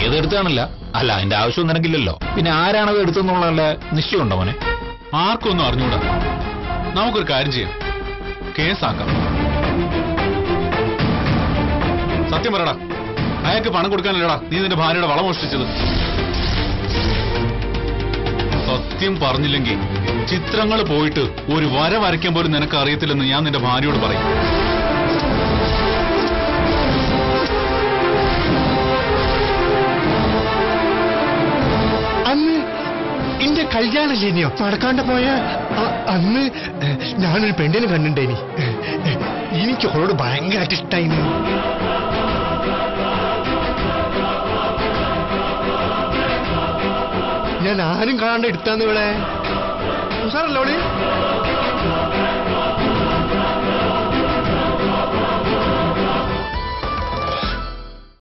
അത് എടുത്താണല്ല അല്ല അതിന്റെ ആവശ്യം നിനക്കില്ലല്ലോ പിന്നെ ആരാണത് എടുത്തെന്നുള്ള നിശ്ചയമുണ്ടോ മോനെ ആർക്കൊന്നും അറിഞ്ഞൂടാ നമുക്കൊരു കാര്യം ചെയ്യാം കേസാക്കാം സത്യം പറയടാ അയാൾക്ക് പണം കൊടുക്കാനല്ലടാ നീ നിന്റെ ഭാര്യയുടെ വള മോഷ്ടിച്ചത് സത്യം പറഞ്ഞില്ലെങ്കിൽ ചിത്രങ്ങൾ പോയിട്ട് ഒരു വര വരയ്ക്കാൻ പോലും നിനക്ക് അറിയത്തില്ലെന്ന് ഞാൻ നിന്റെ ഭാര്യയോട് പറയും അന്ന് എന്റെ കല്യാണല്ലേനിയോ നടക്കാണ്ട് പോയ അ- അന്ന് ഏ, ഞാനൊരു പെണ്ണിനെ കണ്ടിണ്ടേനി ഏ, എനിക്ക് അവളോട് ഭയങ്കരമായിട്ട് ഇഷ്ടായിന് ഞാൻ ആരും കാണാണ്ട് എടുത്താന്ന് ഇവിടെ ഉസാറല്ലോളി